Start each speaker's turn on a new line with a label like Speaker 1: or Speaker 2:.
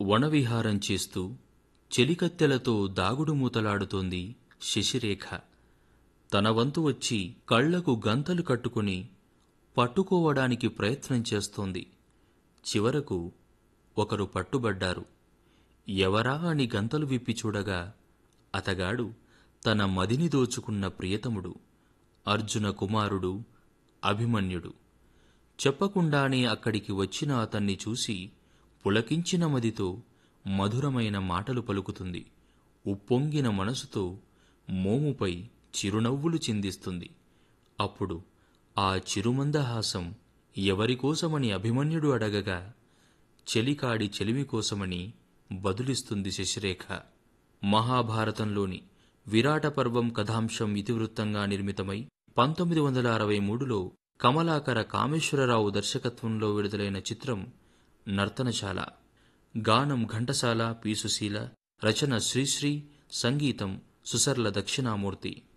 Speaker 1: వనవిహారం చేస్తూ చెలికత్తెలతో దాగుడు మూతలాడుతోంది శశిరేఖ తన వంతు వచ్చి కళ్లకు గంతలు కట్టుకుని పట్టుకోవడానికి ప్రయత్నం చేస్తోంది చివరకు ఒకరు పట్టుబడ్డారు ఎవరా అని గంతలు విప్పి చూడగా అతగాడు తన మదిని దోచుకున్న ప్రియతముడు అర్జున కుమారుడు అభిమన్యుడు చెప్పకుండానే అక్కడికి వచ్చిన అతన్ని చూసి పులకించిన మదితో మధురమైన మాటలు పలుకుతుంది ఉప్పొంగిన మనసుతో మోముపై చిరునవ్వులు చిందిస్తుంది అప్పుడు ఆ చిరుమందహాసం ఎవరికోసమని అభిమన్యుడు అడగగా చెలికాడి చెలిమి కోసమని బదులిస్తుంది శశిరేఖ మహాభారతంలోని విరాట పర్వం కథాంశం ఇతివృత్తంగా నిర్మితమై పంతొమ్మిది వందల అరవై మూడులో కమలాకర కామేశ్వరరావు దర్శకత్వంలో విడుదలైన చిత్రం నర్తనశాల గానం ఘంటసాల పి సుశీల రచన శ్రీశ్రీ సంగీతం సుసర్ల దక్షిణామూర్తి